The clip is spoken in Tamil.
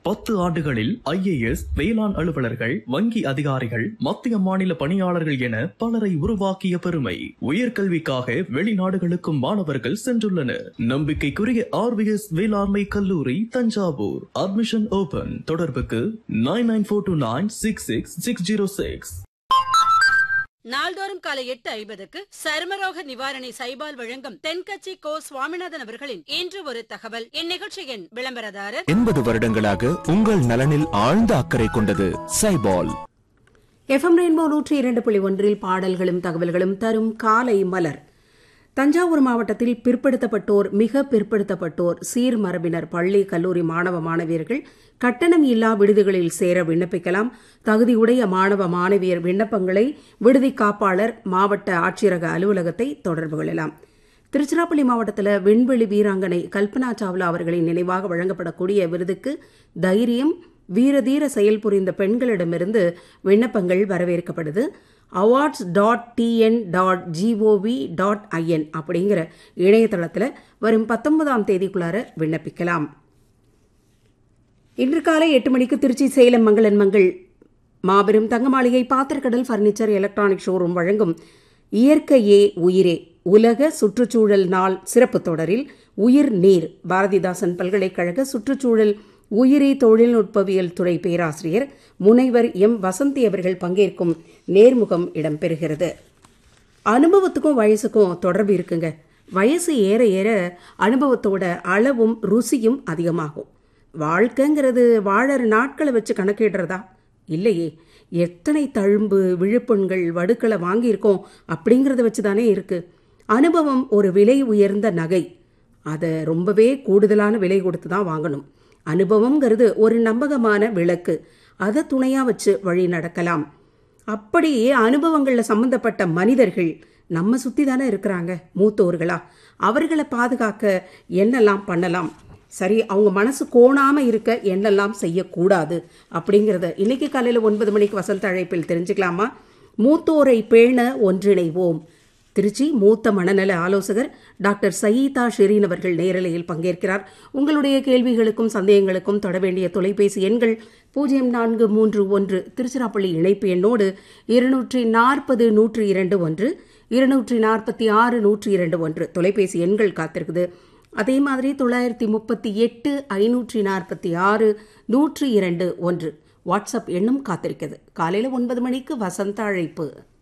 பத்து ஆண்டுகளில் ஐஏஎஸ் வேளாண் அலுவலர்கள் வங்கி அதிகாரிகள் மத்திய மாநில பணியாளர்கள் என பலரை உருவாக்கிய பெருமை உயர்கல்விக்காக வெளிநாடுகளுக்கும் மாணவர்கள் சென்றுள்ளனர் நம்பிக்கைக்குரிய ஆர்விஎஸ் வேளாண்மை கல்லூரி தஞ்சாவூர் அட்மிஷன் ஓபன் தொடர்புக்கு nine nine four two nine six six six zero six நாள்தோறும் காலை எட்டு ஐம்பதுக்கு சருமரோக நிவாரணி சைபால் வழங்கும் தென்கட்சி கோ சுவாமிநாதன் அவர்களின் இன்று ஒரு தகவல் இந்நிகழ்ச்சியின் விளம்பரதாரர் எண்பது வருடங்களாக உங்கள் நலனில் ஆழ்ந்த அக்கறை கொண்டது சைபால் எஃப்எம் ரெயின்போ நூற்றி இரண்டு புள்ளி ஒன்றில் பாடல்களும் தகவல்களும் தரும் காலை மலர் தஞ்சாவூர் மாவட்டத்தில் பிற்படுத்தப்பட்டோர் மிக பிற்படுத்தப்பட்டோர் சீர்மரபினர் பள்ளி கல்லூரி மாணவ மாணவியர்கள் கட்டணம் இல்லா விடுதிகளில் சேர விண்ணப்பிக்கலாம் தகுதியுடைய மாணவ மாணவியர் விண்ணப்பங்களை விடுதி காப்பாளர் மாவட்ட ஆட்சியரக அலுவலகத்தை தொடர்பு கொள்ளலாம் திருச்சிராப்பள்ளி மாவட்டத்தில் விண்வெளி வீராங்கனை கல்பனா சாவ்லா அவர்களின் நினைவாக வழங்கப்படக்கூடிய விருதுக்கு தைரியம் வீரதீர செயல் புரிந்த பெண்களிடமிருந்து விண்ணப்பங்கள் வரவேற்கப்படுது awards dot TN dot GOV dot IN அப்படிங்கிற இணையதளத்தில் வரும் பத்தொன்பதாம் தேதிக்குள்ளார விண்ணப்பிக்கலாம் இன்று காலை எட்டு மணிக்கு திருச்சி சேலம் மங்களன் மங்கள் மாபெரும் தங்க மாளிகை பாத்திரக்கடல் ஃபர்னிச்சர் எலக்ட்ரானிக் ஷோரூம் வழங்கும் இயற்கையே உயிரே உலக சுற்றுச்சூழல் நாள் சிறப்பு தொடரில் உயிர் நீர் பாரதிதாசன் பல்கலைக்கழக சுற்றுச்சூழல் உயிரி தொழில்நுட்பவியல் துறை பேராசிரியர் முனைவர் எம் வசந்தி அவர்கள் பங்கேற்கும் நேர்முகம் இடம்பெறுகிறது அனுபவத்துக்கும் வயசுக்கும் தொடர்பு இருக்குங்க வயசு ஏற ஏற அனுபவத்தோட அளவும் ருசியும் அதிகமாகும் வாழ்க்கைங்கிறது வாழற நாட்களை வச்சு கணக்கிடுறதா இல்லையே எத்தனை தழும்பு விழுப்புண்கள் வடுக்களை வாங்கியிருக்கோம் அப்படிங்கிறத வச்சு தானே இருக்கு அனுபவம் ஒரு விலை உயர்ந்த நகை அதை ரொம்பவே கூடுதலான விலை கொடுத்து தான் வாங்கணும் அனுபவம்ங்கிறது ஒரு நம்பகமான விளக்கு அதை துணையா வச்சு வழி நடக்கலாம் அப்படியே அனுபவங்களில் சம்பந்தப்பட்ட மனிதர்கள் நம்ம சுத்தி தானே இருக்கிறாங்க மூத்தோர்களா அவர்களை பாதுகாக்க என்னெல்லாம் பண்ணலாம் சரி அவங்க மனசு கோணாம இருக்க என்னெல்லாம் செய்யக்கூடாது அப்படிங்கிறத இன்னைக்கு காலையில் ஒன்பது மணிக்கு வசந்த அழைப்பில் தெரிஞ்சுக்கலாமா மூத்தோரை பேண ஒன்றிணைவோம் திருச்சி மூத்த மனநல ஆலோசகர் டாக்டர் சயீதா ஷெரீன் அவர்கள் நேரலையில் பங்கேற்கிறார் உங்களுடைய கேள்விகளுக்கும் சந்தேகங்களுக்கும் தொட வேண்டிய தொலைபேசி எண்கள் பூஜ்ஜியம் நான்கு மூன்று ஒன்று திருச்சிராப்பள்ளி இணைப்பு எண்ணோடு இருநூற்றி நாற்பது நூற்றி இரண்டு ஒன்று இருநூற்றி நாற்பத்தி ஆறு நூற்றி இரண்டு ஒன்று தொலைபேசி எண்கள் காத்திருக்குது அதே மாதிரி தொள்ளாயிரத்தி முப்பத்தி எட்டு ஐநூற்றி நாற்பத்தி ஆறு நூற்றி இரண்டு ஒன்று வாட்ஸ்அப் எண்ணும் காத்திருக்கிறது காலையில் ஒன்பது மணிக்கு வசந்த அழைப்பு